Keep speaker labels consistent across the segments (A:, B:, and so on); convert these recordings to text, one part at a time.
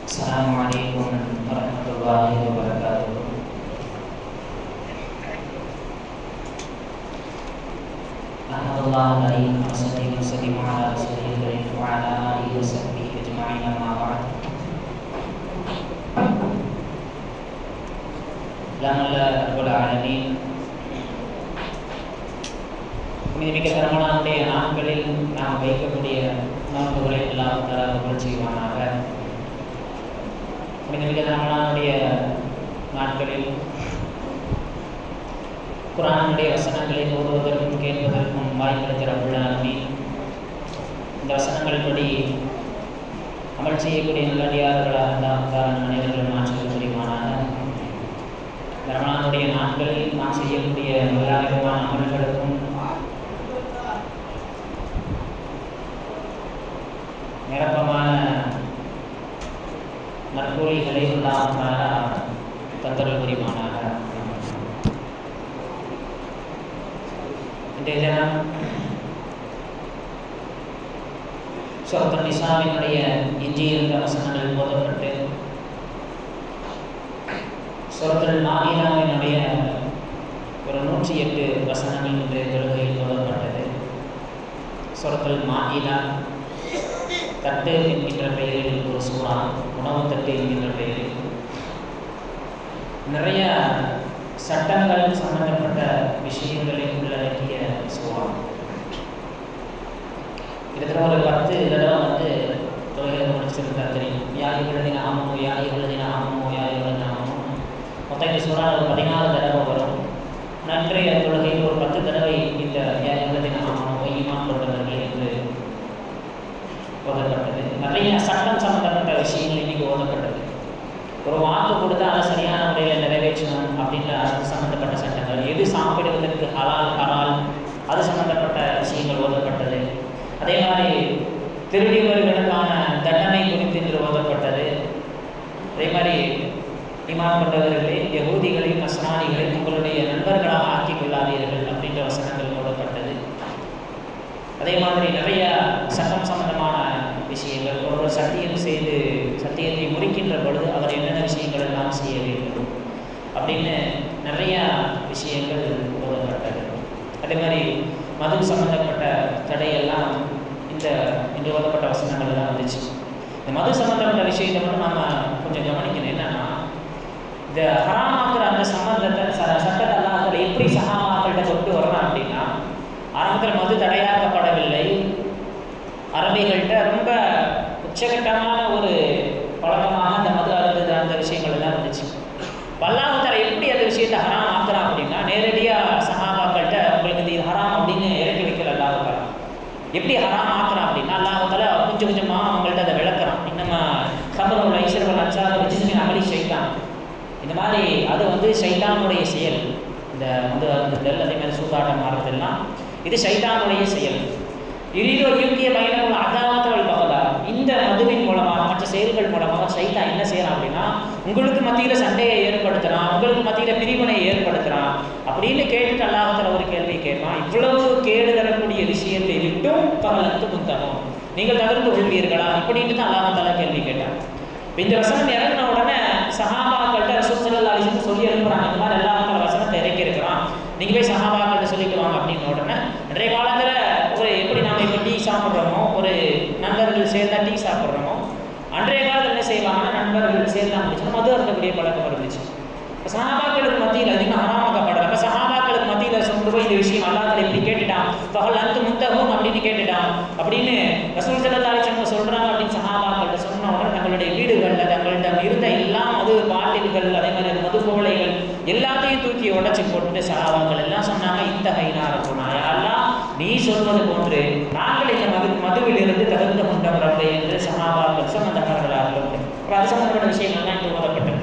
A: السلام عليكم ورحمة الله وبركاته أحمد الله العليم وصلي وسلم على رسوله الكريم وعلى آله وصحبه أجمعين أما بعد லமல்ல ரபுல் ஆலமீன் மிக தரமானுடைய நாட்களில் நாம் வைக்கக்கூடிய நோன்புகளை எல்லாம் தர புகழ் செய்வானாக மிக தரமானுடைய நாட்களில் குரானுடைய வசனங்களை ஓதுவதற்கும் கேட்பதற்கும் வாய்ப்பளித்த ரபுல் ஆலமீன் இந்த வசனங்கள்படி அமல் செய்யக்கூடிய நல்லடியார்களாக இருந்தால் தான் அனைவர்களும் மாற்றம் புரிவானாக ரமணானுடைய நாட்களில் நாம் செய்யக்கூடிய எல்லா விதமான அமல்களுக்கும் நிரப்பமான நற்கூலிகளை உண்டாக தந்தரல் புரிவானாக இன்றைய தினம் சொர்த்த நிசாவினுடைய எஞ்சியிருந்த வசனங்கள் போதப்பட்டு சுரத்தில் மாயினாவினுடைய ஒரு நூற்றி எட்டு வசனங்கள் இன்றைய தொழுகையில் தொடரப்பட்டது சுரத்தில் மாயினா தட்டு என்கின்ற பெயரில் ஒரு சூறா உணவு தட்டு என்கின்ற பெயரில் நிறைய சட்டங்கள் சம்பந்தப்பட்ட விஷயங்களை உள்ளடக்கிய சூறா கிட்டத்தட்ட ஒரு பத்து தடவை வந்து தொழிலை முடிச்சிருந்தா தெரியும் யார் எழுதின ஆமோ யார் எழுதின ஆமோ யார் எழுதின ஆமோ மொத்தம் இந்த சூறா ஒரு பதினாலு தடவை வரும் நன்றைய தொழுகையில் ஒரு பத்து தடவை இந்த எழுதின ஆமோ ஈமான் கொண்டவர்கள் என்று ஓதப்பட்டது நிறைய சட்டம் சம்பந்தப்பட்ட விஷயங்கள் இன்னைக்கு ஓதப்பட்டது ஒரு வாக்கு கொடுத்தா அதை சரியான முறையில் நிறைவேற்றணும் அப்படின்ற அது சம்பந்தப்பட்ட சட்டங்கள் எது சாப்பிடுவதற்கு ஹலால் ஹலால் அது சம்பந்தப்பட்ட விஷயங்கள் ஓதப்பட்டது அதே மாதிரி திருடியவர்களுக்கான தண்டனை குறித்து என்று ஓதப்பட்டது அதே மாதிரி இமான் கொண்டவர்களே யகூதிகளை மஸ்ரானிகளை உங்களுடைய நண்பர்களாக ஆக்கிக் கொள்ளாதீர்கள் அப்படின்ற வசனங்கள் ஓதப்பட்டது அதே மாதிரி நிறைய சட்டம் சம்பந்தமான விஷயங்கள் ஒருவர் சத்தியம் செய்து சத்தியத்தை முறிக்கின்ற பொழுது அவர் என்னென்ன விஷயங்கள் எல்லாம் செய்ய வேண்டும் அப்படின்னு நிறைய விஷயங்கள் ஓதப்பட்டது அதே மாதிரி மது சம்பந்தப்பட்ட தடையெல்லாம் இந்த இன்று ஓதப்பட்ட வசனங்கள் எல்லாம் வந்துச்சு இந்த மது சம்பந்தப்பட்ட விஷயத்தை மட்டும் நாம கொஞ்சம் கவனிக்கணும் என்னன்னா இந்த ஹராமாக்குற அந்த சம்பந்தத்தை சட்டத்தை அல்லாஹ் எப்படி சகாமாக்கள்கிட்ட கொண்டு வர்றான் அப்படின்னா ஆரம்பத்தில் மது தடையாக்கப்படவில்லை அரபிகள்கிட்ட ரொம்ப உச்சகட்டமான ஒரு பழக்கமாக அந்த மது அருந்தது அந்த விஷயங்கள் எல்லாம் இருந்துச்சு பல்லாஹால எப்படி அந்த விஷயத்தை ஹராம் ஆக்குறான் அப்படின்னா நேரடியாக சகாபாக்கள்கிட்ட உங்களுக்கு இந்த இது ஹராம் அப்படின்னு இறக்கி வைக்கல அல்லாஹால எப்படி ஹராம் ஆக்குறான் அப்படின்னா அல்லாஹால கொஞ்சம் கொஞ்சமாக அவங்கள்ட்ட அதை விளக்குறான் இன்னமா கபரோட ஐஸ்வரவல் அன்சாத ரிஜிஸ்மின் அமளி சைத்தான் இந்த மாதிரி அது வந்து சைத்தானுடைய செயல் இந்த மது அருந்துதல் அதே மாதிரி சூதாட்டம் மாறுறதெல்லாம் இது சைத்தானுடைய செயல் இரிதோ யூக்கிய பயணம் அதாவத்தவள் பகலா இந்த மதுவின் மூலமாக மற்ற செயல்கள் மூலமாக சைத்தா என்ன செய்யறான் அப்படின்னா உங்களுக்கு மத்தியில் சண்டையை ஏற்படுத்துறான் உங்களுக்கு மத்தியில் பிரிவினை ஏற்படுத்துறான் அப்படின்னு கேட்டுட்டு அல்லாஹத்தில் ஒரு கேள்வி கேட்பான் இவ்வளவு கேடு தரக்கூடிய விஷயத்தை விட்டும் பகலத்து புத்தகம் நீங்கள் தவிர்த்து கொள்வீர்களா இப்படின்னு தான் அல்லாஹால கேள்வி கேட்டான் இந்த வசனம் இறங்கின உடனே சஹாபாக்கள்கிட்ட ரசூல் சல்லா அலிஸ்க்கு சொல்லி அனுப்புறாங்க இந்த மாதிரி எல்லா வசனத்தை இறக்கி இருக்கிறான் நீங்கள் போய் சஹாபாக்கள்கிட்ட சொல்லிட்டு வாங்க அப்படின்னு உடனே இன்றைய காலத்தில் ஒரு எப்படி நாம் இப்போ டீ சாப்பிட்றோமோ ஒரு நண்பர்கள் சேர்ந்தா டீ சாப்பிட்றோமோ அன்றைய காலத்தில் என்ன செய்வாங்கன்னா நண்பர்கள் சேர்ந்தா முடிச்சுன்னா மது அருந்தக்கூடிய பழக்கம் இருந்துச்சு இப்போ சஹாபாக்களுக்கு மத்தியில் அதிகமாக ஹராமாக்கப்படுற அப்போ சஹாபாக்களுக்கு மத்தியில் சொந்து போய் இந்த விஷயம் அல்லாத்தில் இப்படி கேட்டுட்டான் பகல் அந்து முத்தகும் அப்படின்னு கேட்டுட்டான் அப்படின்னு ரசூல் சல்லா அலிசன் சொல்கிறாங்க அப்படின்னு சஹாபாக்கள்கிட்ட சொன்ன உடனே தங்களுடைய வீடுகளில் தங்களிடம் இருந்த எல்லா மது பாட்டில்கள் அதே மாதிரி மது கோலைகள் எல்லாத்தையும் தூக்கி உடச்சி போட்டு சஹாபாக்கள் எல்லாம் சொன்னாங்க இந்த கைனார போனாயா எல்லாம் நீ சொல்வது போன்று நாங்கள் இந்த மது மதுவிலிருந்து தகுந்த கொண்டவர்கள் என்று சஹாபாக்கள் சம்பந்தப்பட்டவர்களாக அப்போ அது சம்பந்தப்பட்ட விஷயங்கள்லாம் இங்கே ஓதப்பட்டது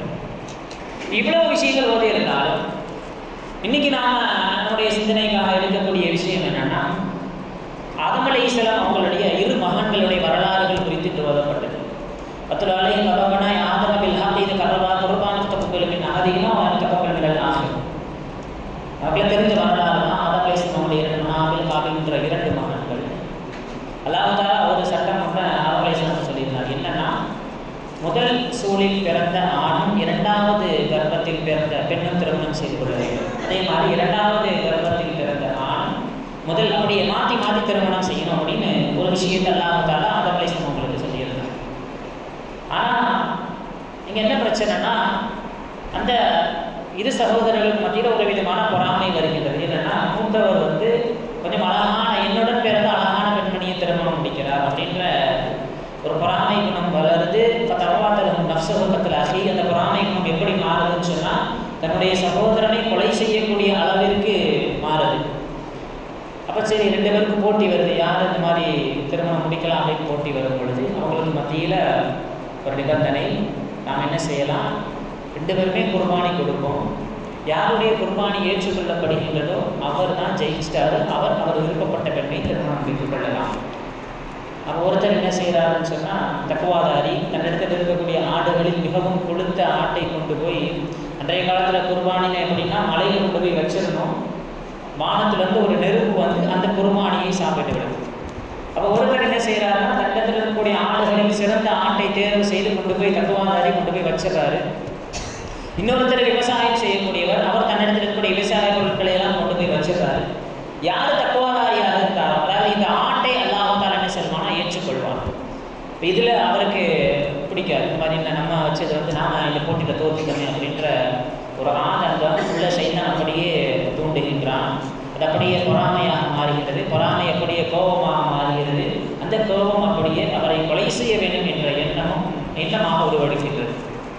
A: இவ்வளவு விஷயங்கள் ஓதி இருந்தாலும் இன்னைக்கு நாம நம்முடைய சிந்தனைக்காக எடுக்கக்கூடிய விஷயம் என்னன்னா ஆதமலை இஸ்லாம் அவங்களுடைய இரு மகன்களுடைய வரலாறுகள் குறித்து இன்று ஓதப்பட்டது பத்து நாளை கபகனாய் ஆதம பில்ஹாத் இது கரபா குர்பான தப்புகளுக்கு அதிகமாக அவன் தப்பங்கள் ஆகும் அவர்களுக்கு தெரிஞ்ச வரலாறு தான் ஆதம் அலைஸ்லாமுடைய இரண்டு மகாபில் காபில்ன்ற இரண்டு மகன்கள் அல்லாஹால ஒரு சட்டம் ஒன்று ஆதம் அலைஸ்லாம் சொல்லியிருந்தார் என்னன்னா முதல் சூழில் பிறந்த ஆணும் இரண்டாவது கர்ப்பத்தில் பிறந்த பெண்ணும் திருமணம் செய்து கொள்ள வேண்டும் அதே மாதிரி இரண்டாவது கர்ப்பத்தில் பிறந்த ஆணும் முதல் அப்படியே மாற்றி மாற்றி திருமணம் செய்யணும் அப்படின்னு ஒரு விஷயத்தை அல்லாமத்தால அந்த பிளேஸ் உங்களுக்கு சொல்லியிருந்தாங்க ஆனால் இங்கே என்ன பிரச்சனைனா அந்த இரு சகோதரர்களுக்கு மத்தியில் ஒரு விதமான பொறாமை வருகின்றது என்னன்னா மூத்தவர் வந்து கொஞ்சம் அழகான என்னுடன் பிறந்த அழகான பெண்மணியை திருமணம் முடிக்கிறார் அப்படின்ற ஒரு பொறாமை குணம் வளருது இப்போ தரவாத்தல் நப்சகத்தில் அகி அந்த பொறாமை குணம் எப்படி மாறுதுன்னு சொன்னால் தன்னுடைய சகோதரனை கொலை செய்யக்கூடிய அளவிற்கு மாறுது அப்போ சரி ரெண்டு பேருக்கும் போட்டி வருது யார் இந்த மாதிரி திருமணம் முடிக்கலாம் அப்படின்னு போட்டி வரும் பொழுது அவங்களுக்கு மத்தியில் ஒரு நிபந்தனை நாம் என்ன செய்யலாம் ரெண்டு பேருமே குர்பானி கொடுப்போம் யாருடைய குர்பானி ஏற்றுக்கொள்ளப்படுகின்றதோ அவர் தான் ஜெயிச்சிட்டாரு அவர் அவர் விருப்பப்பட்ட பெண்ணை திருமணம் முடித்துக் கொள்ளலாம் அப்போ ஒருத்தர் என்ன செய்கிறாருன்னு சொன்னால் தக்குவாதாரி தன்னிடத்தில் இருக்கக்கூடிய ஆடுகளில் மிகவும் கொளுத்த ஆட்டை கொண்டு போய் அன்றைய காலத்தில் குர்பானின்னு எப்படின்னா மலையில் கொண்டு போய் வச்சிருந்தோம் வானத்துலேருந்து ஒரு நெருப்பு வந்து அந்த குர்பானியை சாப்பிட்டு விடுது அப்போ ஒருத்தர் என்ன செய்கிறாருன்னா தண்டத்தில் இருக்கக்கூடிய ஆடுகளில் சிறந்த ஆட்டை தேர்வு செய்து கொண்டு போய் தக்குவாதாரி கொண்டு போய் வச்சிடறாரு இன்னொருத்தர் விவசாயம் செய்யக்கூடியவர் அவர் தன்னிடத்தில் இருக்கக்கூடிய விவசாய பொருட்களை எல்லாம் கொண்டு போய் வச்சிடறாரு யார் தக்குவாதாரியாக இருக்காரோ அதாவது இந்த ஆட்டை அல்லாஹால என்ன செய்வானா ஏற்றுக்கொள்வார் இப்போ இதில் அவருக்கு பிடிக்காது இந்த மாதிரி இல்லை நம்ம வச்சது வந்து நாம இந்த போட்டியில் தோற்றுக்கணும் அப்படின்ற ஒரு ஆதங்கம் உள்ள சைத்தான் அப்படியே தூண்டுகின்றான் அது அப்படியே பொறாமையாக மாறுகிறது பொறாமை அப்படியே கோபமாக மாறுகிறது அந்த கோபம் அப்படியே அவரை கொலை செய்ய வேண்டும் என்ற எண்ணமும் எண்ணமாக உருவெடுக்கின்றது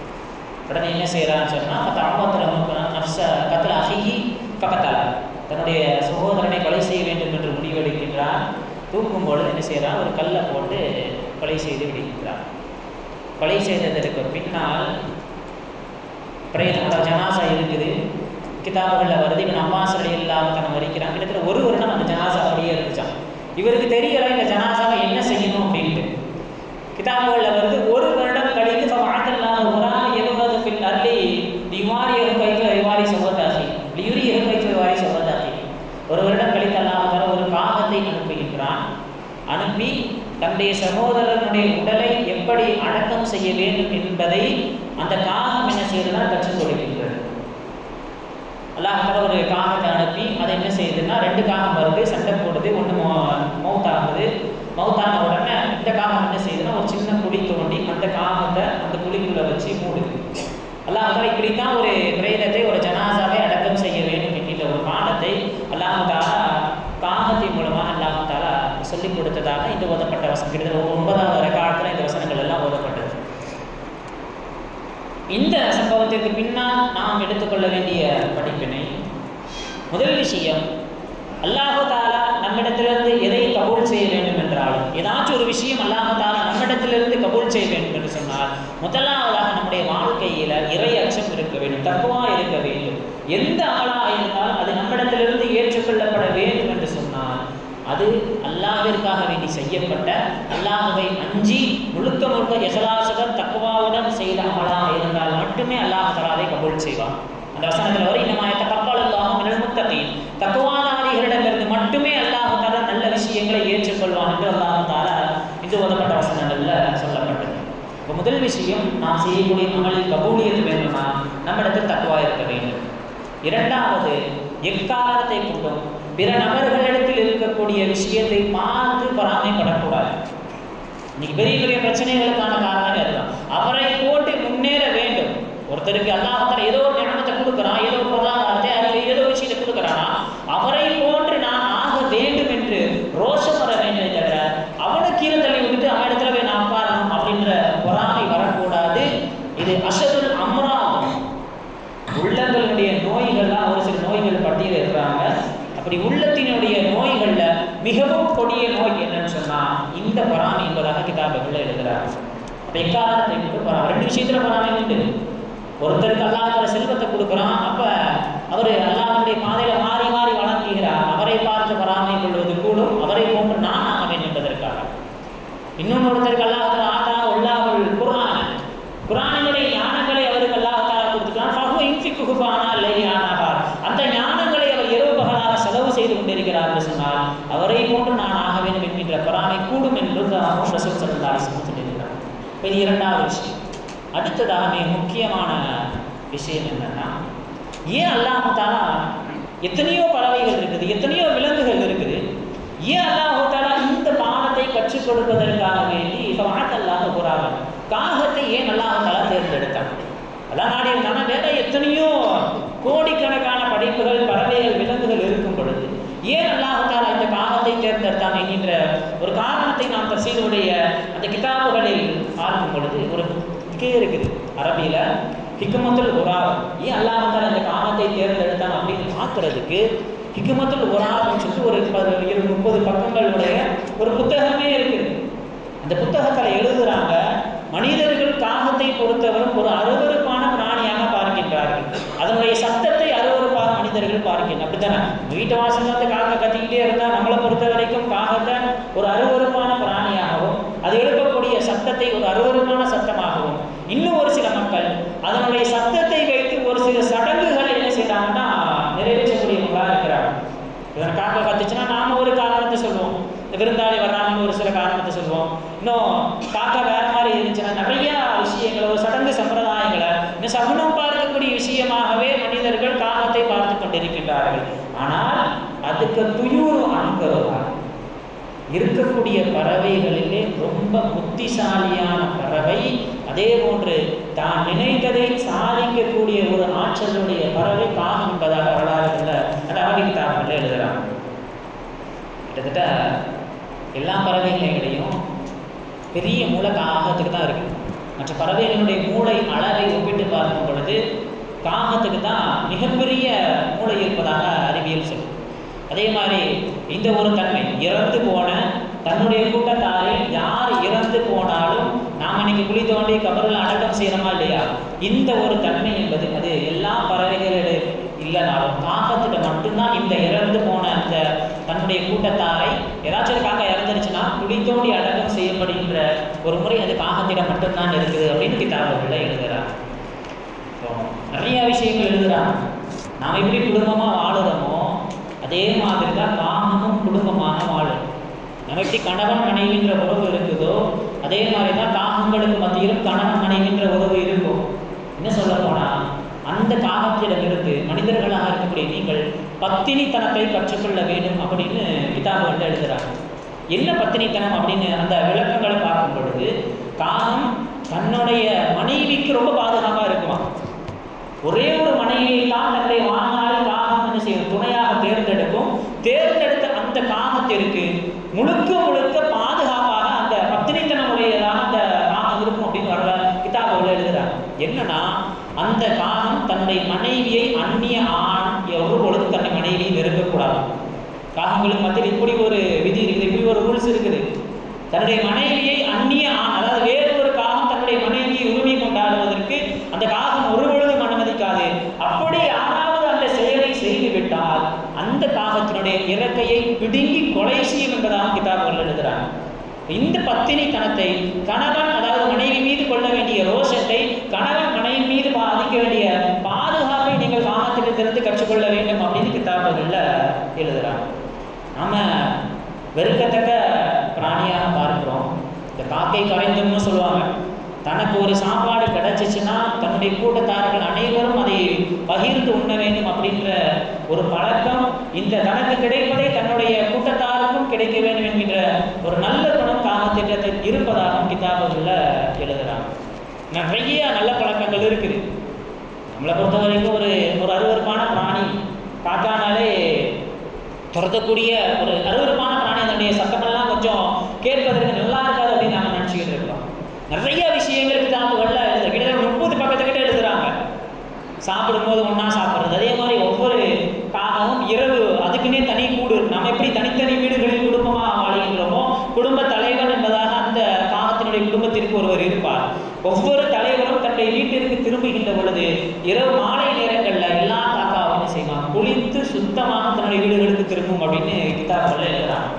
A: உடனே என்ன செய்கிறான்னு சொன்னால் பத்து அம்பத்தில் நப்ச கத்தில் அசிகி பக்கத்தால் தன்னுடைய சகோதரனை கொலை செய்ய வேண்டும் என்று முடிவெடுக்கின்றான் தூக்கும் பொழுது என்ன செய்கிறான் ஒரு கல்லை போட்டு கொலை செய்து விடுகின்றான் கொலை செய்ததற்கு பின்னால் பிரேதம் ஜனாசா இருக்குது கிதாபுகளில் வருது இவன் அம்மாசடி இல்லாமல் தன்னை மறிக்கிறான் கிட்டத்தட்ட ஒரு வருடம் அந்த ஜனாசா அப்படியே இருந்துச்சான் இவருக்கு தெரியல இந்த ஜனாசாவை என்ன செய்யணும் அப்படின்ட்டு கிதாபுகளில் வருது ஒரு வருடம் கழித்து வாழ்த்தல்லாத உராம எவ்வளவு பின் அள்ளி லிவாரி கைஃப விவாரி சகோதாசி லியுரி கைஃப விவாரி சகோதாசி ஒரு வருடம் கழித்து அல்லாமல் ஒரு காகத்தை அனுப்புகின்றான் அனுப்பி தன்னுடைய சகோதரனுடைய உடலை எப்படி அடக்கம் செய்ய வேண்டும் என்பதை அந்த காகம் என்ன செய்யறதுனா கற்றுக் கொடுக்கின்றது அல்லாஹ் ஒரு காகத்தை அனுப்பி அதை என்ன செய்யுதுன்னா ரெண்டு காகம் வருது சண்டை போடுது ஒன்று மவுத் ஆகுது மவுத்தான உடனே இந்த காகம் என்ன செய்யுதுன்னா ஒரு சின்ன குழி தோண்டி அந்த காகத்தை அந்த குழிக்குள்ளே வச்சு மூடுது அல்லாஹ் இப்படித்தான் ஒரு பிரேதத்தை ஒரு ஜனாசாவை அடக்கம் செய்ய வேண்டும் என்கின்ற ஒரு பாடத்தை அல்லாஹாலா காகத்தின் மூலமாக அல்லாஹாலா சொல்லிக் கொடுத்ததாக இந்த ஓதப்பட்ட வசனம் கிட்டத்தட்ட ஒன்பதாவது வரை காலத்தில் இந்த வசனங்கள் எல்லாம் ஓதப்பட்டது இந்த சம்பவத்திற்கு பின்னால் நாம் எடுத்துக்கொள்ள வேண்டிய படிப்பினை முதல் விஷயம் அல்லாஹு தாலா நம்மிடத்திலிருந்து எதை கபூல் செய்ய வேண்டும் என்றாலும் ஏதாச்சும் ஒரு விஷயம் அல்லாஹு தாலா நம்மிடத்திலிருந்து கபூல் செய்ய வேண்டும் என்று சொன்னால் முதலாவதாக நம்முடைய வாழ்க்கையில் இறை அச்சம் இருக்க வேண்டும் தக்குவா இருக்க வேண்டும் எந்த அமலாக இருந்தாலும் அது நம்மிடத்திலிருந்து ஏற்றுக்கொள்ளப்பட வேண்டும் என்று சொன்னால் அது அல்லாஹிற்காக வேண்டி செய்யப்பட்ட அல்லாஹுவை அஞ்சி முழுக்க முழுக்க எசலாசுடன் தக்குவாவுடன் செய்த அமலாக இருந்தால் மட்டுமே அல்லாஹ் தலாவை கபூல் செய்வான் அந்த வசனத்தில் வரை இன்னமாயத்த கப்பால் அல்லாஹும் மினல் முத்தகீன் தக்குவாதாரிகளிடமிருந்து மட்டுமே அல்லாஹ் தாலா நல்ல விஷயங்களை ஏற்றுக்கொள்வான் என்று அல்லாஹ் தாலா இது ஓதப்பட்ட வசனங்கள்ல சொல்லப்பட்டது இப்போ முதல் விஷயம் நாம் செய்யக்கூடிய அமலில் கபூலியது வேண்டுமா நம்மிடத்தில் தக்குவா இருக்க வேண்டும் இரண்டாவது எக்காலத்தை கொண்டும் பிற நபர்களிடத்தில் இருக்கக்கூடிய விஷயத்தை பார்த்து பொறாமைப்படக்கூடாது இன்னைக்கு பெரிய பெரிய பிரச்சனைகளுக்கான காரணமே அதுதான் அவரை போட்டு முன்னேற வேண்டும் ஒருத்தருக்கு அல்லாஹால ஏதோ ஒரு நியமனத்தை கொடுக்குறான் ஏதோ ஒரு பொருளாதாரத்தை அறிவு ஏதோ விஷயத்தை கொடுக்குறானா அவரை போன்று நான் ஆக வேண்டும் என்று ரோஷம் வர வேண்டியதை தவிர அவனை கீழே தள்ளி விட்டுட்டு அவன் இடத்துல போய் நான் உட்காரணும் அப்படின்ற பொறாமை வரக்கூடாது இது அஷதுல் அம்ராகும் உள்ளங்களுடைய நோய்கள்லாம் ஒரு சில நோய்கள் பட்டியல் இருக்கிறாங்க அப்படி உள்ளத்தினுடைய நோய்கள்ல மிகவும் கொடிய நோய் என்னன்னு சொன்னா இந்த பொறாமை என்பதாக கிதாபுகள் எழுதுறாங்க அப்ப எக்காரணத்தை கொண்டு பொறாமை ரெண்டு விஷயத்துல பொறாமை உண்டு ஒருத்தருக்கு அல்லாஹ் செல்வத்தை கொடுக்குறான் அப்ப அவர் அல்லாஹனுடைய பாதையில மாறி மாறி வழங்குகிறார் அவரை பார்த்து பொறாமை கொள்வது கூடும் அவரை போன்று நான் ஆக வேண்டும் என்பதற்காக இன்னொன்று ஒருத்தருக்கு அல்லாஹ் ஆட்டா உள்ளாமல் குரான் குரானினுடைய ஞானங்களை அவருக்கு அல்லாஹ் தாலா கொடுத்துட்டான் ஃபஹு இன்ஃபிக்கு குபானா இல்லை ஆனாகார் அந்த ஞானங்களை அவர் இரவு பகலாக செலவு செய்து கொண்டிருக்கிறார் என்று சொன்னால் அவரை போன்று நான் ஆக வேண்டும் என்கின்ற பொறாமை கூடும் என்று ரசூல் சல்லா அலிஸ்லாம் சொல்லியிருக்கிறார் இப்போ இது இரண்டாவது விஷயம் அடுத்ததாக மிக முக்கியமான விஷயம் என்னன்னா ஏன் அல்லாஹு தாலா எத்தனையோ பறவைகள் இருக்குது எத்தனையோ விலங்குகள் இருக்குது ஏன் அல்லாஹு தாலா இந்த பாடத்தை கற்றுக் கொடுப்பதற்காக வேண்டி அல்லாஹ் கூறாங்க காகத்தை ஏன் அல்லாஹு தாலா தேர்ந்தெடுத்தான் அதான் நாடி இருந்தாங்க வேற எத்தனையோ கோடிக்கணக்கான படைப்புகள் பறவைகள் விலங்குகள் இருக்கும் பொழுது ஏன் அல்லாஹு தாலா இந்த காகத்தை தேர்ந்தெடுத்தான் என்கின்ற ஒரு காரணத்தை நாம் தசீலுடைய அந்த கிதாபுகளில் பார்க்கும் பொழுது ஒரு கே இருக்குது அரபியில ஹிக்குமத்துல் உராவ் ஏன் அல்லாஹ் தாலா இந்த காகத்தை தேர்ந்தெடுத்தான் அப்படின்னு பார்க்கறதுக்கு ஹிக்குமத்துல் உராவ்னு சொல்லிட்டு ஒரு ப- இரு முப்பது பக்கங்களுடைய ஒரு புத்தகமே இருக்குது அந்த புத்தகத்தில் எழுதுறாங்க மனிதர்கள் காகத்தை பொறுத்தவரும் ஒரு அருவருப்பான பிராணியாக பார்க்கின்றார்கள் அதனுடைய சத்தத்தை அருவருப்பாக மனிதர்கள் பார்க்கின்றனர் அப்படித்தானே வீட்டு வாசல்ல வந்து காக்கா கத்திக்கிட்டே இருந்தால் நம்மளை பொறுத்த வரைக்கும் காகத்தை ஒரு அருவருப்பான பிராணியாகவும் அது எழுப்பக்கூடிய சத்தத்தை ஒரு அருவருப்பான சத்தமாகவும் இன்னும் ஒரு சில மக்கள் அதனுடைய சத்தத்தை வைத்து ஒரு சில சடங்குகள் என்ன செய்றாங்கன்னா நிறைவேற்றக்கூடியவங்களா இருக்கிறாங்க இவன் காக்கா கத்துச்சுன்னா நாம ஒரு காரணத்தை சொல்லுவோம் இந்த விருந்தாளி வர்றாங்கன்னு ஒரு சில காரணத்தை சொல்லுவோம் இன்னும் காக்கா வேற மாதிரி இருந்துச்சுன்னா நிறைய விஷயங்களை ஒரு சடங்கு சம்பிரதாயங்களை இந்த சகுனம் பார்க்கக்கூடிய விஷயமாகவே மனிதர்கள் காகத்தை பார்த்து கொண்டிருக்கின்றார்கள் ஆனால் அதுக்கு துயூர் அனுக்கிறதா இருக்கக்கூடிய பறவைகளிலே ரொம்ப புத்திசாலியான பறவை அதே போன்று தான் நினைத்ததை சாதிக்கக்கூடிய ஒரு ஆற்றலுடைய பறவை காகம் என்பதாக வரலாறுல அந்த அரபிக் தாக்கத்தில் எழுதுறாங்க கிட்டத்தட்ட எல்லா பறவைகளையும் பெரிய மூளை காகத்துக்கு தான் இருக்கு மற்ற பறவைகளுடைய மூளை அளவை ஒப்பிட்டு பார்க்கும் பொழுது காகத்துக்கு தான் மிகப்பெரிய மூளை இருப்பதாக அறிவியல் சொல்லுது அதே மாதிரி இந்த ஒரு தன்மை இறந்து போன தன்னுடைய கூட்டத்தாரில் யார் இறந்து போனாலும் நாம் இன்னைக்கு குழி தோண்டி கபரில் அடக்கம் செய்யணுமா இல்லையா இந்த ஒரு தன்மை என்பது அது எல்லா பறவைகளிடம் இல்லைனாலும் காகத்திட்ட மட்டும்தான் இந்த இறந்து போன அந்த தன்னுடைய கூட்டத்தாரை ஏதாச்சும் ஒரு காக்கா இறந்துருச்சுன்னா குழி தோண்டி அடக்கம் செய்யப்படுகின்ற ஒரு முறை அது காகத்திடம் மட்டும்தான் இருக்குது அப்படின்னு கிதாபுகளில் எழுதுறாங்க இப்போ நிறைய விஷயங்கள் எழுதுறாங்க நாம் எப்படி குடும்பமாக வாழுறோமோ அதே மாதிரி தான் காமமும் குடும்பமாக வாழும் நம்ம எப்படி கணவன் மனைவின்ற உறவு இருக்குதோ அதே மாதிரி தான் காகங்களுக்கு மத்தியிலும் கணவன் மனைவின்ற உறவு இருக்கும் என்ன சொல்ல போனா அந்த காகத்திடமிருந்து மனிதர்களாக இருக்கக்கூடிய நீங்கள் பத்தினித்தனத்தை கற்றுக்கொள்ள வேண்டும் அப்படின்னு கிதாபுகள் எழுதுறாங்க என்ன பத்தினித்தனம் அப்படின்னு அந்த விளக்கங்களை பார்க்கும் பொழுது காகம் தன்னுடைய மனைவிக்கு ரொம்ப பாதுகாப்பாக இருக்குமா ஒரே ஒரு மனைவியை தான் தன்னுடைய வாழ்நாளில் காகம் என்ன செய்யும் துணையாக தேர்ந்தெடுக்கும் தேர்ந்தெடுத்த அந்த காகத்திற்கு முழுக்க முழுக்க பாதுகாப்பாக அந்த பத்தினித்தனம் உடையதாக அந்த காகம் இருக்கும் அப்படின்னு வரல கிதாபுகள் எழுதுறாங்க என்னன்னா அந்த காகம் தன்னுடைய மனைவியை அந்நிய ஆண் ஒரு பொழுது தன்னை மனைவியை நெருங்கக்கூடாது காகங்களுக்கு மத்தியில் இப்படி ஒரு விதி இருக்குது இப்படி ஒரு ரூல்ஸ் இருக்குது தன்னுடைய மனைவியை அந்நிய ஆண் அதாவது வேறு ஒரு காகம் தன்னுடைய மனைவியை உரிமை கொண்டாடுவதற்கு அந்த காகம் ஒரு பொழுதும் அனுமதிக்காது அப்படி யாராவது அந்த செயலை செய்து விட்டால் அந்த காகத்தினுடைய இறக்கையை பிடுங்கி கொலை செய்யும் என்பதாக கிதாபுகள் எழுதுறாங்க இந்த பத்தினித்தனத்தை கணவன் அதாவது மனைவி மீது கொள்ள வேண்டிய ரோஷத்தை கணவன் மனைவி மீது பாதிக்க வேண்டிய பாதுகாப்பை நீங்கள் காகத்திடத்திலிருந்து கற்றுக்கொள்ள வேண்டும் அப்படின்னு கிதாபுகளில் எழுதுறாங்க நாம வெறுக்கத்தக்க பிராணியாக பார்க்கிறோம் இந்த காக்கை கரைந்தும்னு சொல்லுவாங்க தனக்கு ஒரு சாப்பாடு கிடைச்சிச்சுன்னா தன்னுடைய கூட்டத்தார்கள் அனைவரும் அதை பகிர்ந்து உண்ண வேண்டும் அப்படின்ற ஒரு பழக்கம் இந்த தனக்கு கிடைப்பதை தன்னுடைய கூட்டத்தாருக்கும் கிடைக்க வேண்டும் என்கின்ற ஒரு நல்ல குணம் காமத்திட்டத்தில் இருப்பதாகவும் கிதாபுகளில் எழுதுறாங்க நிறைய நல்ல பழக்கங்கள் இருக்குது நம்மளை பொறுத்த வரைக்கும் ஒரு ஒரு அருவருப்பான பிராணி காக்கானாலே துரத்தக்கூடிய ஒரு அருவருப்பான பிராணி அதனுடைய சத்தமெல்லாம் கொஞ்சம் கேட்பதற்கு நல்லா இருக்காது அப்படின்னு நம்ம நினச்சிக்கிட்டு இருக்கிறோம் நிறைய விஷயங்கள் கிதாபுகளில் எழுது கிட்டத்தட்ட முப்பது பக்கத்துக்கிட்ட எழுதுறாங்க சாப்பிடும்போது ஒன்றா சாப்பிட்றது அதே மாதிரி ஒவ்வொரு காகமும் இரவு அதுக்குன்னே தனி கூடு நம்ம எப்படி தனித்தனி வீடுகளில் குடும்பமாக வாழ்கின்றோமோ குடும்ப தலைவன் என்பதாக அந்த காகத்தினுடைய குடும்பத்திற்கு ஒருவர் இருப்பார் ஒவ்வொரு தலைவரும் தன்னுடைய வீட்டிற்கு திரும்புகின்ற பொழுது இரவு மாலை நேரங்களில் எல்லா காக்காவும் என்ன செய்வாங்க குளித்து சுத்தமாக தன்னுடைய வீடுகளுக்கு திரும்பும் அப்படின்னு கிதாபுகளில் எழுதுறாங்க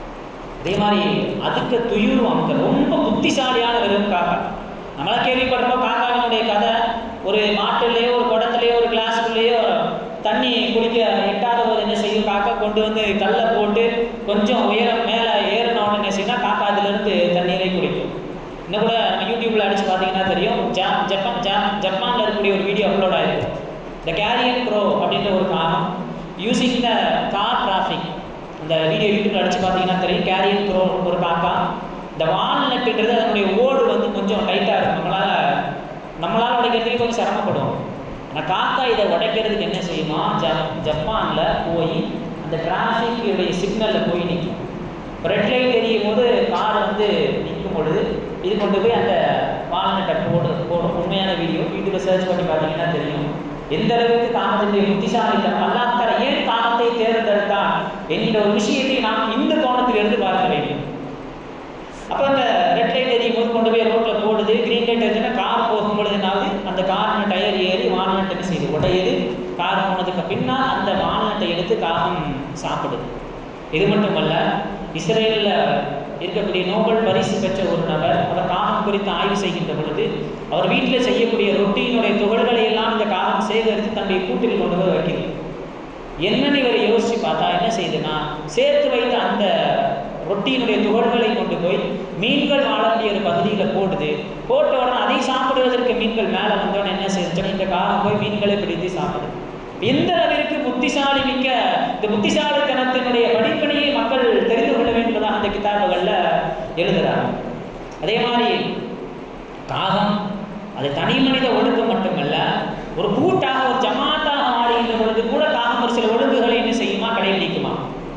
A: அதே மாதிரி அதுக்கு துயுரு அவங்க ரொம்ப புத்திசாலியான வெறும் காக்கா நம்மளா கேள்விப்படுறோம் காக்காவினுடைய கதை ஒரு மாட்டுலேயோ ஒரு குடத்துலையோ ஒரு கிளாஸுக்குள்ளேயோ தண்ணி குடிக்க எட்டாத போது என்ன செய்யும் காக்கா கொண்டு வந்து கல்லை போட்டு கொஞ்சம் உயரம் மேலே ஏறினோன்னு என்ன செய்யணும் காக்கா அதுலேருந்து தண்ணீரை குடிக்கும் இன்னும் கூட நம்ம யூடியூப்ல அடிச்சு பார்த்தீங்கன்னா பார்த்தீங்கன்னா தெரியும் ஜா ஜப்பான் ஜா ஜப்பானில் இருக்கக்கூடிய ஒரு வீடியோ அப்லோட் ஆயிருக்கு த கேரியன் க்ரோ அப்படின்ற ஒரு காரணம் யூசிங் த கார் டிராஃபிக் இந்த வீடியோ யூடியூப்ல அடிச்சு பார்த்தீங்கன்னா தெரியும் கேரியன் க்ரோ ஒரு காக்கா இந்த வால்நட்டுன்றது அதனுடைய ஓடு வந்து கொஞ்சம் டைட்டாக இருக்கும் நம்மளால் நம்மளால் உடைக்கிறதுக்கு கொஞ்சம் சிரமப்படும் ஆனால் காக்கா இதை உடைக்கிறதுக்கு என்ன செய்யுமா ஜப் ஜப்பானில் போய் அந்த டிராஃபிக்குடைய சிக்னலில் போய் நிற்கும் ரெட் லைட் எரியும் போது கார் வந்து நிற்கும் பொழுது இது கொண்டு போய் அந்த வால்நட்டை போடு போடும் உண்மையான வீடியோ யூடியூப்ல சர்ச் பண்ணி பார்த்தீங்கன்னா தெரியும் எந்த அளவுக்கு காமத்தினுடைய புத்திசாலித்தனம் அல்லாஹ் தஆலா ஏன் காமத்தை தேர்ந்தெடுத்தான் என்கிற ஒரு விஷயத்தை நாம் இந்த கோணத்திலிருந்து பார்க்க வேண்டும் அப்போ அந்த ரெட் லைட் எரியும் போது கொண்டு போய் ரோட்டில் போடுது கிரீன் லைட் எரிஞ்சுன்னா கார் போகும் பொழுதுனாவது அந்த காரின் டயர் ஏறி வால்நட் என்ன செய்யுது உடையுது கார் போனதுக்கு பின்னால் அந்த வால்நட்டை எடுத்து காகம் சாப்பிடுது இது மட்டுமல்ல இஸ்ரேலில் இருக்கக்கூடிய நோபல் பரிசு பெற்ற ஒரு நபர் அவர் காகம் குறித்து ஆய்வு செய்கின்ற பொழுது அவர் வீட்டில் செய்யக்கூடிய ரொட்டியினுடைய துகள்களை எல்லாம் இந்த காகம் சேகரித்து தன்னுடைய கூட்டில் கொண்டு போய் வைக்கிறது என்னன்னு இவர் யோசிச்சு பார்த்தா என்ன செய்யுதுன்னா சேர்த்து வைத்த அந்த ரொட்டியினுடைய துகள்களை கொண்டு போய் மீன்கள் வாழக்கூடிய ஒரு பகுதியில் போடுது போட்ட உடனே அதை சாப்பிடுவதற்கு மீன்கள் மேலே வந்தோடனே என்ன செஞ்சோம் இந்த காகம் போய் மீன்களை பிடித்து சாப்பிடுது எந்த அளவிற்கு புத்திசாலி மிக்க இந்த புத்திசாலித்தனத்தினுடைய படிப்பணியை மக்கள் தெரிந்து கொள்ள வேண்டும் என்பதாக அந்த கிதாபுகளில் எழுதுறாங்க அதே மாதிரி காகம் அது தனி மனித ஒழுக்கம் மட்டுமல்ல ஒரு கூட்டாக ஒரு ஜமாத்தாக மாறுகின்ற பொழுது கூட காகம் ஒரு சில ஒழுங்குகளை என்ன செய்யுமா கடைபிடிக்குமா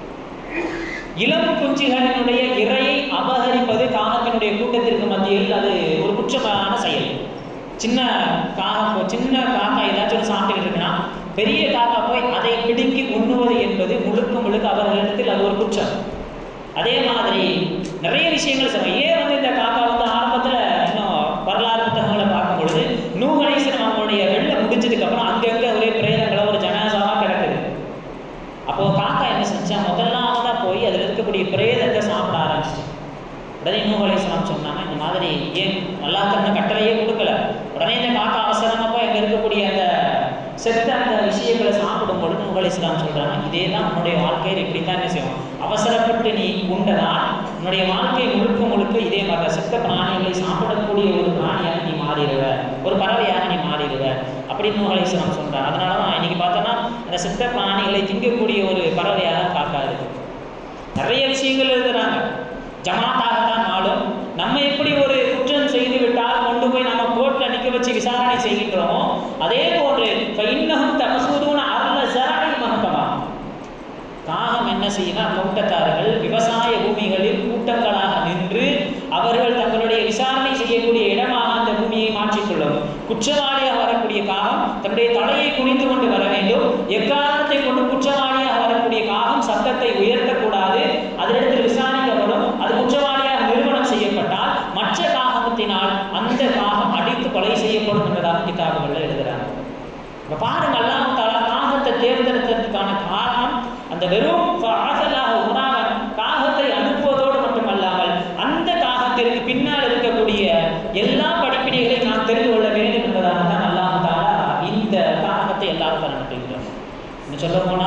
A: இளம் குஞ்சுகளினுடைய இரையை அபகரிப்பது காகத்தினுடைய கூட்டத்திற்கு மத்தியில் அது ஒரு குற்றமான செயல் சின்ன காகம் போ- சின்ன காக்கா ஏதாச்சும் ஒரு சாப்பிட்டுக்கிட்டு இருக்குன்னா பெரிய காக்கா போய் அதை பிடுங்கி உண்ணுவது என்பது முழுக்க முழுக்க அவர்களிடத்தில் அது ஒரு குற்றம் அதே மாதிரி நிறைய விஷயங்கள் சொல்லுவாங்க ஏன் வந்து இந்த காக்கா வந்து ஆரம்பத்தில் இன்னும் வரலாறு புத்தகங்களை பார்க்கும் பொழுது நூகணேசன் அவங்களுடைய வெள்ளம் முடிஞ்சதுக்கு அப்புறம் அங்கங்க ஒரே பிரேதங்களை ஒரு ஜனாசாவாக கிடக்குது அப்போ காக்கா என்ன செஞ்சா முதலாவதா போய் அதில் இருக்கக்கூடிய பிரேதத்தை சாப்பிட ஆரம்பிச்சு உடனே நூகலேஸ்வரம் சொன்னாங்க இந்த மாதிரி ஏன் நல்லா தன்ன கட்டளையே கொடுக்கல உடனே இந்த காக்கா அவசரமா போய் அங்கே இருக்கக்கூடிய அந்த செத்த அந்த விஷயங்களை சாப்பிடும் பொழுது நூகலேஸ்வரம் சொல்றாங்க இதே தான் உன்னுடைய வாழ்க்கையில் இப்படி தான் என்ன செய்யும் அவசரப்பட்டு நீ உண்டதால் உன்னுடைய வாழ்க்கை முழுக்க முழுக்க இதே மாதிரி செத்த பிராணிகளை சாப்பிடக்கூடிய ஒரு பிராணியாக நீ மாறிடுவ ஒரு பறவையாக நீ மாறிடுவ அப்படின்னு நூகலேஸ்வரம் சொல்றாங்க அதனால தான் இன்னைக்கு பார்த்தோன்னா அந்த செத்த பிராணிகளை திங்கக்கூடிய ஒரு பறவையாக காக்கா இருக்கு நிறைய விஷயங்கள் எழுதுறாங்க ஜமாத்தாகத்தான் ஆளும் நம்ம எப்படி ஒரு குற்றம் செய்து விட்டால் கொண்டு போய் நம்ம கோர்ட்ல நிக்க வச்சு விசாரணை செய்கின்றோமோ அதே போன்று இன்னும் தமசூதூன அருள ஜராய் மகத்தமா காகம் என்ன செய்யணும் கூட்டத்தார்கள் விவசாய பூமிகளில் கூட்டங்களாக நின்று அவர்கள் தங்களுடைய விசாரணை செய்யக்கூடிய இடமாக அந்த பூமியை மாற்றிக்கொள்ளும் குற்றவாளியாக வரக்கூடிய காகம் தன்னுடைய தலையை குனிந்து கொண்டு வர வேண்டும் எக்காரணத்தை கொண்டு குற்றவாளியாக வரக்கூடிய காகம் சத்தத்தை உயர்த்தக்கூடாது அதனிடத்தில் விசாரிக்கப்படும் அது குற்றவாளியாக நிறுவனம் செய்யப்பட்டால் மற்ற காகத்தினால் அந்த காகம் அடித்து கொலை செய்யப்படும் என்பதாக கிதாபுகளில் எழுதுகிறாங்க இப்ப பாருங்க அல்லாஹ் தஆலா காகத்தை தேர்ந்தெடுத்ததுக்கான காரணம் அந்த வெறும் ஆசலாக உணாவன் காகத்தை அனுப்புவதோடு மட்டுமல்லாமல் அந்த காகத்திற்கு பின்னால் இருக்கக்கூடிய எல்லா படிப்பினைகளையும் நாம் தெரிந்து கொள்ள வேண்டும் என்பதாக தான் அல்லாஹ் தஆலா இந்த காகத்தை எல்லாரும் அனுப்புகிறார் இன்னும் சொல்ல போனா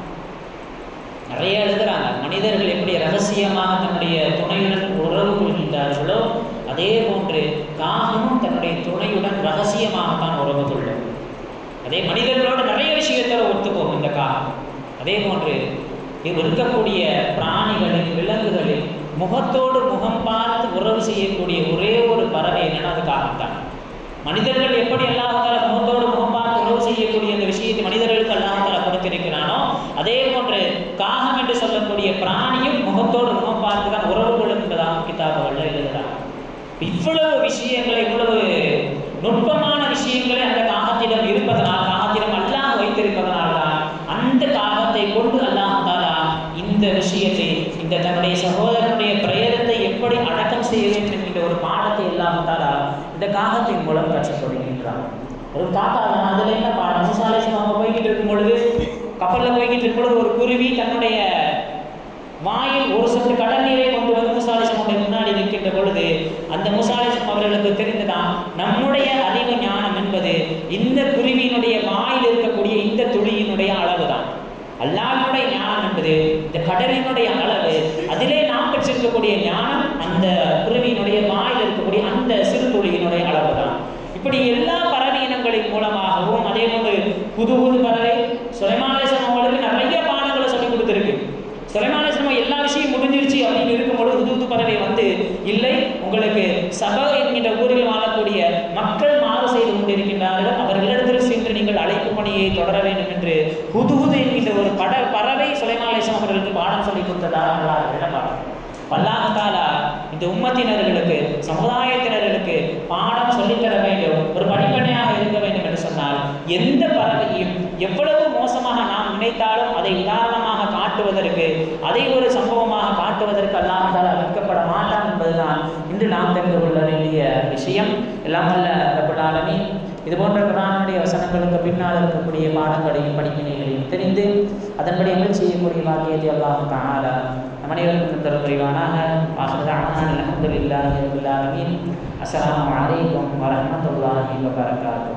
A: நிறைய எழுதுறாங்க மனிதர்கள் எப்படி ரகசியமாக தன்னுடைய துணையுடன் உறவு கொள்கின்றார்களோ அதே போன்று காகமும் தன்னுடைய துணையுடன் ரகசியமாகத்தான் உறவு கொள்ளும் அதே மனிதர்களோட நிறைய விஷயத்தில் ஒத்துப்போகும் இந்த காகம் அதே போன்று இது இருக்கக்கூடிய பிராணிகளில் விலங்குகளில் முகத்தோடு முகம் பார்த்து உறவு செய்யக்கூடிய ஒரே ஒரு பறவை என்னன்னா அது காகம் தான் மனிதர்கள் எப்படி அல்லாஹால முகத்தோடு முகம் பார்த்து உறவு செய்யக்கூடிய அந்த விஷயத்தை மனிதர்களுக்கு அல்லாஹால கொடுத்திருக்கிறானோ அதே போன்று காகம் என்று சொல்லக்கூடிய பிராணியும் முகத்தோடு முகம் பார்த்து தான் உறவு கொள்ளும் என்பதாக கிதாபுகளில் எழுதுகிறாங்க இவ்வளவு விஷயங்களை இவ்வளவு நுட்பமான விஷயங்களை அந்த காகத்திடம் இருப்பதனால் காகத்திடம் அல்லாஹ் வைத்திருப்பதனால் தான் அந்த காகத்தை கொண்டு அல்லாஹ் தாலா இந்த விஷயத்தை இந்த தன்னுடைய சகோதரனுடைய பிரேதத்தை எப்படி அடக்கம் செய்ய வேண்டும் என்கின்ற ஒரு பாடத்தை அல்லாஹ் தாலா இந்த காகத்தின் மூலம் கற்றுக் கொடுக்கின்றான் ஒரு காக்கா தான் அதுல என்ன பாடம் முசாலேசம் அவங்க போய்கிட்டு இருக்கும் பொழுது கப்பல்ல போய்கிட்டு இருக்கும் பொழுது ஒரு குருவி தன்னுடைய வாயில் ஒரு சொட்டு கடல் நீரை கொண்டு வந்து முசாலிசமுடைய முன்னாடி நிற்கின்ற பொழுது அந்த முசாலிசம் அவர்களுக்கு தெரிந்துதான் நம்முடைய அறிவு ஞானம் என்பது இந்த குருவியினுடைய வாயில் இருக்கக்கூடிய இந்த துளியினுடைய அளவுதான் அல்லாஹ்வுடைய ஞானம் என்பது இந்த கடலினுடைய அளவு அதிலே நாம் பெற்றிருக்கக்கூடிய ஞானம் அந்த குருவியினுடைய வாயில் இருக்கக்கூடிய அந்த சிறு துளியினுடைய அளவு தான் இப்படி எல்லா பறவை இனங்களின் மூலமாகவும் அதே போன்று புது புது பறவை சுலைமாலேசன் அவங்களுக்கு நிறைய பாடங்களை சொல்லி கொடுத்துருக்கு சுலைமாலேசன் எல்லா விஷயம் முடிஞ்சிருச்சு அப்படின்னு இருக்கும்போது புது புது பறவை வந்து இல்லை உங்களுக்கு சப என்கின்ற ஊரில் வாழக்கூடிய மக்கள் மாறு செய்து கொண்டிருக்கின்றார்கள் அவர்களிடத்தில் சென்று நீங்கள் அழைப்பு பணியை தொடர வேண்டும் என்று புது புது என்கின்ற ஒரு பட பறவை சுலைமாலேசன் அவர்களுக்கு பாடம் சொல்லி கொடுத்ததாக வரலாறு பாடம் பல்லாஹாலா இந்த உம்மத்தினர்களுக்கு சமுதாயத்தினர்களுக்கு பாடம் சொல்லித்தர வேண்டும் ஒரு படிப்பனையாக இருக்க வேண்டும் என்று சொன்னால் எந்த பறவையும் எவ்வளவு மோசமாக நாம் நினைத்தாலும் அதை உதாரணமாக காட்டுவதற்கு அதை ஒரு சம்பவமாக காட்டுவதற்கு அல்லாஹாலா வெட்கப்பட மாட்டான் என்பதுதான் இன்று நாம் தெரிந்து கொள்ள வேண்டிய விஷயம் எல்லாம் வல்ல ரபுல்லாலமி இது போன்ற குரானுடைய வசனங்களுக்கு பின்னால் இருக்கக்கூடிய பாடங்களையும் படிப்பினைகளையும் தெரிந்து அதன்படி அமல் செய்யக்கூடிய பாக்கியத்தை அல்லாஹ் தாலா நம் அனைவருக்கும் தர புரிவானாக அலமதுல்லாஹி ரபில் ஆலமீன் அஸ்ஸலாமு அலைக்கும் வரஹ்மத்துல்லாஹி வபரகாத்துஹு